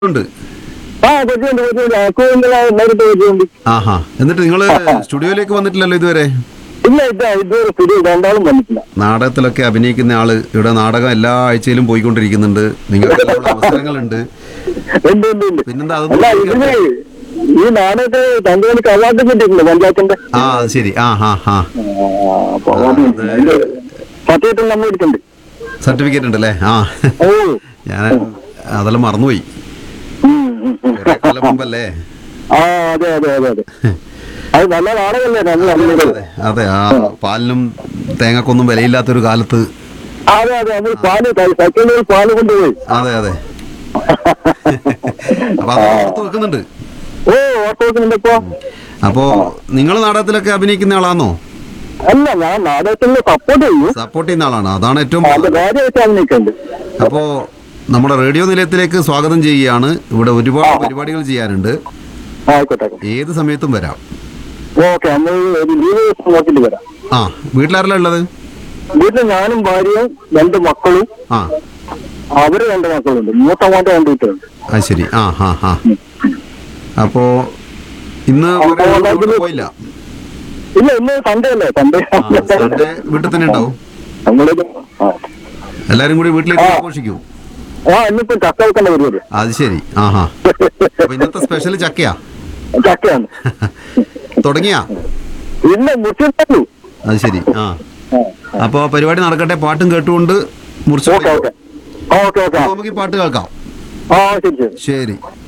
ഉണ്ട് ആ കൊച്ചിയുണ്ട് കൊച്ചിയുണ്ട് ആക്കു ഇന്നലെ നേരിട്ട് കൊച്ചിയുണ്ട് ആഹാ എന്നിട്ട് നിങ്ങള് സ്റ്റുഡിയോയിലേക്ക് വന്നിട്ടില്ലല്ലോ ഇതുവരെ ഇല്ല ഇല്ല ഇതുവരെ പുതിയ രണ്ടാളും വന്നിട്ടില്ല നാടകത്തിലൊക്കെ അഭിനയിക്കുന്ന ആള് ഇവിടെ നാടകം എല്ലാ ആഴ്ചയിലും പോയിക്കൊണ്ടിരിക്കുന്നുണ്ട് നിങ്ങൾക്ക് എല്ലാ അവസരങ്ങളുണ്ട് ഉണ്ട് ഉണ്ട് ഉണ്ട് പിന്നെന്താ അല്ല ഇതിന് അതൊന്നും ഈ നാടകത്തെ തങ്കമണിക്ക് അവാർഡ് കിട്ടിയിട്ടുണ്ട് പഞ്ചായത്തിന്റെ ആ അത് ശരി ആ ഹാ ഹാ അപ്പൊ അതിന്റെ സർട്ടിഫിക്കറ്റ് നമ്മൾ എടുക്കണ്ട് സർട്ടിഫിക്കറ്റ് ഉണ്ടല്ലേ ആ ഓ ഞാൻ അതെല്ലാം മറന്നുപോയി ഉം, ഉം, ഉം. കുറെ കാലം മുമ്പല്ലേ ആ അതെ അതെ അതെ അതെ അത് നല്ല നാടകമല്ലേ നല്ല അഭിനയിക്കുന്നത് അതെ അതെ ആ പാലിനും തേങ്ങക്കൊന്നും വിലയില്ലാത്തൊരു കാലത്ത് അതെ അതെ നമ്മൾ പാല് സൈക്കിളിൽ പാല് കൊണ്ടുപോയി അതെ അതെ അപ്പൊ അത് ഓർത്ത് വെക്കുന്നുണ്ട് ഓ ഓർത്ത് വെക്കുന്നുണ്ട് ഇപ്പൊ അപ്പോ നിങ്ങൾ നാടകത്തിലൊക്കെ അഭിനയിക്കുന്ന ആളാണോ അല്ല ഞാൻ നാടകത്തിന് സപ്പോർട്ട് ചെയ്യും സപ്പോർട്ട് ചെയ്യുന്ന ആളാണ് അതാണ് ഏറ്റവും അത് കാര്യം വെച്ച് അഭിനയിക്കുന്നുണ്ട് അപ്പോ നമ്മുടെ റേഡിയോ നിലയത്തിലേക്ക് സ്വാഗതം ചെയ്യുകയാണ് ഇവിടെ ഒരുപാട് പരിപാടികൾ ചെയ്യാനുണ്ട് ആയിക്കോട്ടെ ഏത് സമയത്തും വരാം ഓക്കെ നമ്മൾ ഒരു ലീവ് ദിവസം നോക്കിയിട്ട് വരാം ആ വീട്ടിലാരല്ല ഉള്ളത് വീട്ടിൽ ഞാനും ഭാര്യയും രണ്ട് മക്കളും ആ അവര് രണ്ട് മക്കളുണ്ട് മൂത്ത മോന്റെ രണ്ട് കുട്ടികളുണ്ട് അത് ശരി ആ ഹാ ഹാ അപ്പോ ഇന്ന് വേറെ എങ്ങോട്ടും പോയില്ല ഇല്ല ഇന്ന് സൺഡേ അല്ലേ സൺഡേ ആ, സൺഡേ വീട്ടിൽ തന്നെ ഉണ്ടാവും നമ്മളൊരു ആ. എല്ലാരും കൂടി വീട്ടിലേക്ക് ആഘോഷിക്കും ആ ഇന്നിപ്പോ ചക്ക വെക്കേണ്ട പരിപാടി അത് ശരി ആ ഹാ അപ്പൊ ഇന്നത്തെ സ്പെഷ്യൽ ചക്കയാ ചക്കയാണ് തുടങ്ങിയാ ഇല്ല മുറിച്ചിട്ടു അത് ശരി ആ അപ്പോ പരിപാടി നടക്കട്ടെ പാട്ടും കേട്ടുകൊണ്ട് മുറിച്ചു ഓക്കെ ഓക്കെ ഓക്കെ ഓക്കെ നമുക്ക് ഈ പാട്ട് കേൾക്കാം ആ ശരി ശരി ശരി